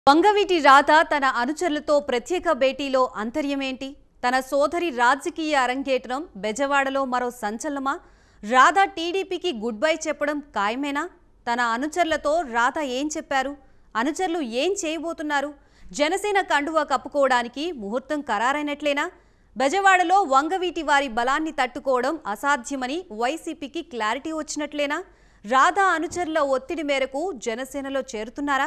వంగవీటి రాధ తన అనుచరులతో ప్రత్యేక భేటీలో అంతర్యమేంటి తన సోదరి రాజకీయ అరంగేట్రం బెజవాడలో మరో సంచలనమా రాధ టీడీపీకి గుడ్ బై చెప్పడం ఖాయమేనా తన అనుచరులతో రాధ ఏం చెప్పారు అనుచరులు ఏం చేయబోతున్నారు జనసేన కండువా కప్పుకోవడానికి ముహూర్తం ఖరారైనట్లేనా బెజవాడలో వంగవీటి వారి బలాన్ని తట్టుకోవడం అసాధ్యమని వైసీపీకి క్లారిటీ వచ్చినట్లేనా రాధా అనుచరుల ఒత్తిడి మేరకు జనసేనలో చేరుతున్నారా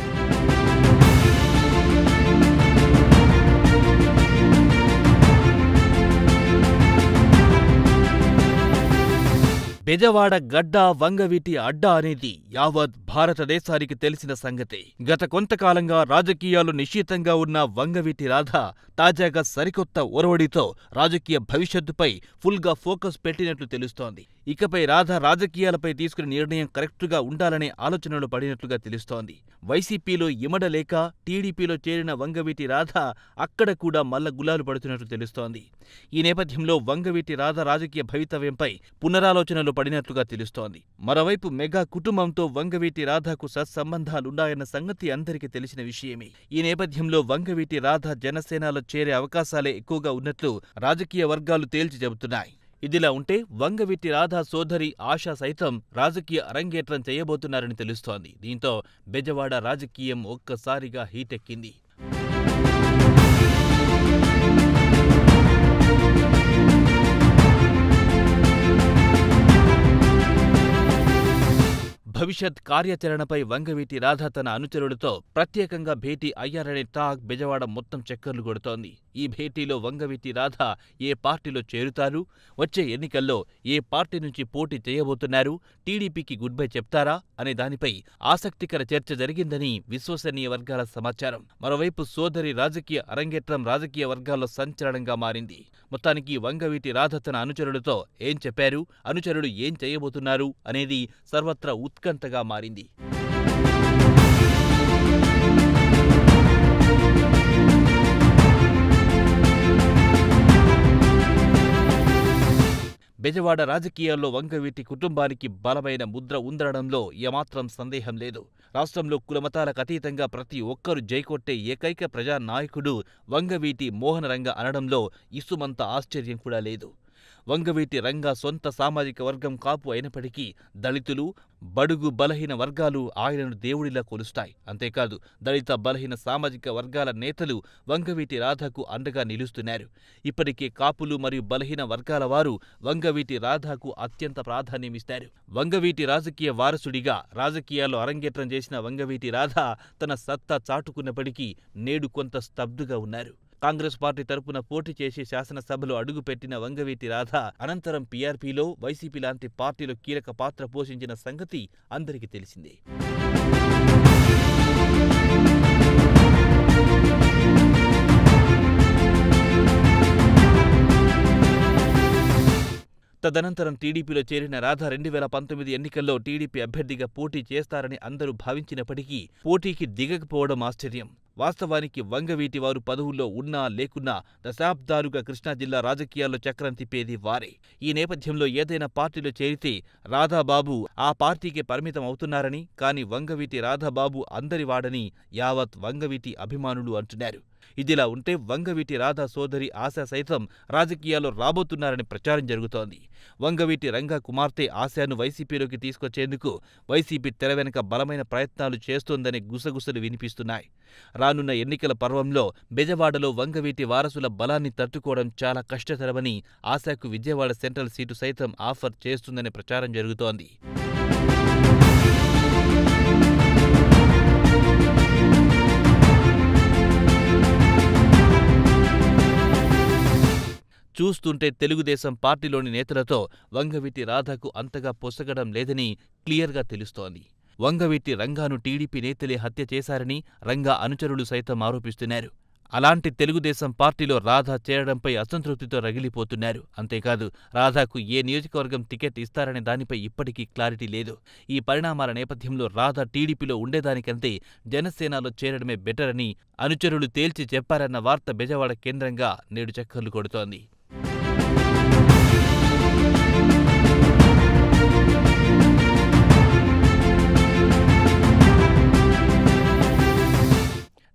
బెజవాడ గడ్డ వంగవీటి అడ్డా అనేది యావత్ భారతదేశానికి తెలిసిన సంగతే గత కొంతకాలంగా రాజకీయాలు నిశ్చితంగా ఉన్న వంగవీటి రాధ తాజాగా సరికొత్త ఒరవడితో రాజకీయ భవిష్యత్తుపై ఫుల్గా ఫోకస్ పెట్టినట్లు తెలుస్తోంది ఇకపై రాధ రాజకీయాలపై తీసుకునే నిర్ణయం కరెక్టుగా ఉండాలనే ఆలోచనలు పడినట్లుగా తెలుస్తోంది వైసీపీలో ఇమడలేక టీడీపీలో చేరిన వంగవీటి రాధ అక్కడ కూడా మల్ల గులాలు పడుతున్నట్లు తెలుస్తోంది ఈ నేపథ్యంలో వంగవీటి రాధ రాజకీయ భవితవ్యంపై పునరాలోచనలు పడినట్లుగా తెలుస్తోంది మరోవైపు మెగా కుటుంబంతో వంగవీటి రాధకు సత్సంబంధాలున్నాయన్న సంగతి అందరికీ తెలిసిన విషయమే ఈ నేపథ్యంలో వంగవీటి రాధ జనసేనలో చేరే అవకాశాలే ఎక్కువగా ఉన్నట్లు రాజకీయ వర్గాలు తేల్చి చెబుతున్నాయి ఇదిలా ఉంటే వంగవీటి రాధా సోదరి ఆశ సైతం రాజకీయ అరంగేట్రం చేయబోతున్నారని తెలుస్తోంది దీంతో బెజవాడ రాజకీయం ఒక్కసారిగా హీటెక్కింది భవిష్యత్ కార్యాచరణపై వంగవీటి రాధ తన అనుచరులతో ప్రత్యేకంగా భేటీ అయ్యారనే టాక్ బెజవాడ మొత్తం చక్కర్లు కొడుతోంది ఈ భేటీలో వంగవీటి రాధ ఏ పార్టీలో చేరుతారు వచ్చే ఎన్నికల్లో ఏ పార్టీ నుంచి పోటీ చేయబోతున్నారు టీడీపీకి గుడ్ బై చెప్తారా అనే దానిపై ఆసక్తికర చర్చ జరిగిందని విశ్వసనీయ వర్గాల సమాచారం మరోవైపు సోదరి రాజకీయ అరంగేట్రం రాజకీయ వర్గాల్లో సంచలనంగా మారింది మొత్తానికి వంగవీటి రాధ తన అనుచరులతో ఏం చెప్పారు అనుచరులు ఏం చేయబోతున్నారు అనేది సర్వత్రా ఉత్కంఠగా మారింది బెజవాడ రాజకీయాల్లో వంగవీటి కుటుంబానికి బలమైన ముద్ర ఉందడంలో ఏమాత్రం సందేహం లేదు రాష్ట్రంలో కులమతాలకు అతీతంగా ప్రతి ఒక్కరూ జైకొట్టే ఏకైక ప్రజానాయకుడు వంగవీటి మోహనరంగ అనడంలో ఇసుమంత ఆశ్చర్యం కూడా లేదు వంగవీటి రంగ సొంత సామాజిక వర్గం కాపు అయినప్పటికీ దళితులు బడుగు బలహీన వర్గాలు ఆయనను దేవుడిలా కొలుస్తాయి అంతేకాదు దళిత బలహీన సామాజిక వర్గాల నేతలు వంగవీటి రాధకు అండగా నిలుస్తున్నారు ఇప్పటికే కాపులు మరియు బలహీన వర్గాల వారు వంగవీటి రాధకు అత్యంత ప్రాధాన్యమిస్తారు వంగవీటి రాజకీయ వారసుడిగా రాజకీయాల్లో అరంగేట్రం చేసిన వంగవీటి రాధ తన సత్తా చాటుకున్నప్పటికీ నేడు కొంత స్తబ్దుగా ఉన్నారు కాంగ్రెస్ పార్టీ తరపున పోటీ చేసి శాసనసభలో అడుగుపెట్టిన వంగవీటి రాధ అనంతరం పీఆర్పీలో వైసీపీ లాంటి పార్టీలో కీలక పాత్ర పోషించిన సంగతి అందరికీ తెలిసిందే తదనంతరం టీడీపీలో చేరిన రాధ రెండు వేల పంతొమ్మిది ఎన్నికల్లో టీడీపీ అభ్యర్థిగా పోటీ చేస్తారని అందరూ భావించినప్పటికీ పోటీకి దిగకపోవడం ఆశ్చర్యం వాస్తవానికి వంగవీటి వారు పదవుల్లో ఉన్నా లేకున్నా దశాబ్దాలుగా కృష్ణా జిల్లా రాజకీయాల్లో చక్రం తిప్పేది వారే ఈ నేపథ్యంలో ఏదైనా పార్టీలో చేరితే రాధాబాబు ఆ పార్టీకే పరిమితం అవుతున్నారని కానీ వంగవీటి రాధాబాబు అందరివాడని యావత్ వంగవీటి అభిమానులు అంటున్నారు ఇదిలా ఉంటే వంగవీటి రాధా సోదరి ఆశ సైతం రాజకీయాల్లో రాబోతున్నారని ప్రచారం జరుగుతోంది వంగవీటి రంగా కుమార్తె ఆశాను వైసీపీలోకి తీసుకొచ్చేందుకు వైసీపీ తెర వెనుక బలమైన ప్రయత్నాలు చేస్తోందనే గుసగుసలు వినిపిస్తున్నాయి రానున్న ఎన్నికల పర్వంలో బెజవాడలో వంగవీటి వారసుల బలాన్ని తట్టుకోవడం చాలా కష్టతరమని ఆశాకు విజయవాడ సెంట్రల్ సీటు సైతం ఆఫర్ చేస్తుందనే ప్రచారం జరుగుతోంది చూస్తుంటే తెలుగుదేశం పార్టీలోని నేతలతో వంగవీటి రాధకు అంతగా పొసగడం లేదని క్లియర్గా తెలుస్తోంది వంగవీటి రంగాను టీడీపీ నేతలే హత్య చేశారని రంగా అనుచరులు సైతం ఆరోపిస్తున్నారు అలాంటి తెలుగుదేశం పార్టీలో రాధా చేరడంపై అసంతృప్తితో రగిలిపోతున్నారు అంతేకాదు రాధాకు ఏ నియోజకవర్గం టికెట్ ఇస్తారనే దానిపై ఇప్పటికీ క్లారిటీ లేదు ఈ పరిణామాల నేపథ్యంలో రాధా టీడీపీలో ఉండేదానికంటే జనసేనలో చేరడమే బెటర్ అని అనుచరులు తేల్చి చెప్పారన్న వార్త బెజవాడ కేంద్రంగా నేడు చక్కర్లు కొడుతోంది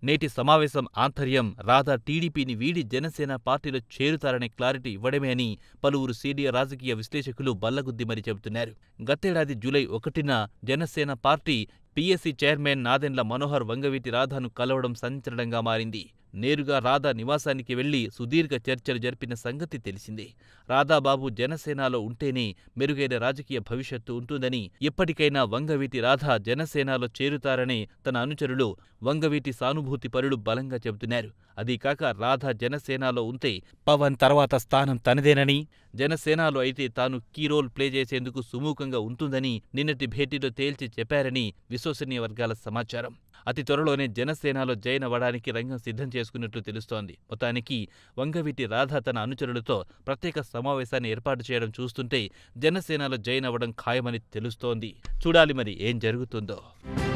నేటి సమావేశం ఆంతర్యం రాధా టీడీపీని వీడి జనసేన పార్టీలో చేరుతారనే క్లారిటీ ఇవ్వడమే అని పలువురు సీనియర్ రాజకీయ విశ్లేషకులు బల్లగుద్ది మరీ చెబుతున్నారు గతేడాది జూలై ఒకటిన Janasena party PSC chairman Nadendla Manohar Vangaveeti రాధాను కలవడం సంచలనంగా మారింది నేరుగా రాధా నివాసానికి వెళ్లి సుదీర్ఘ చర్చలు జరిపిన సంగతి తెలిసిందే రాధాబాబు జనసేనలో ఉంటేనే మెరుగైన రాజకీయ భవిష్యత్తు ఉంటుందని ఎప్పటికైనా వంగవీటి రాధా జనసేనలో చేరుతారని తన అనుచరులు వంగవీటి సానుభూతి పరులు బలంగా చెబుతున్నారు అదీకాక రాధా జనసేనలో ఉంటే పవన్ తర్వాత స్థానం తనదేనని జనసేనలో అయితే తాను కీ రోల్ ప్లే చేసేందుకు సుమూఖంగా ఉంటుందని నిన్నటి భేటీలో తేల్చి చెప్పారని విశ్వసనీయ వర్గాల సమాచారం అతి త్వరలోనే జనసేనలో జైన్ అవ్వడానికి రంగం సిద్ధం చేసుకున్నట్లు తెలుస్తోంది మొత్తానికి వంగవీటి రాధ తన అనుచరులతో ప్రత్యేక సమావేశాన్ని ఏర్పాటు చేయడం చూస్తుంటే జనసేనలో జైన్ అవ్వడం ఖాయమని తెలుస్తోంది చూడాలి మరి ఏం జరుగుతుందో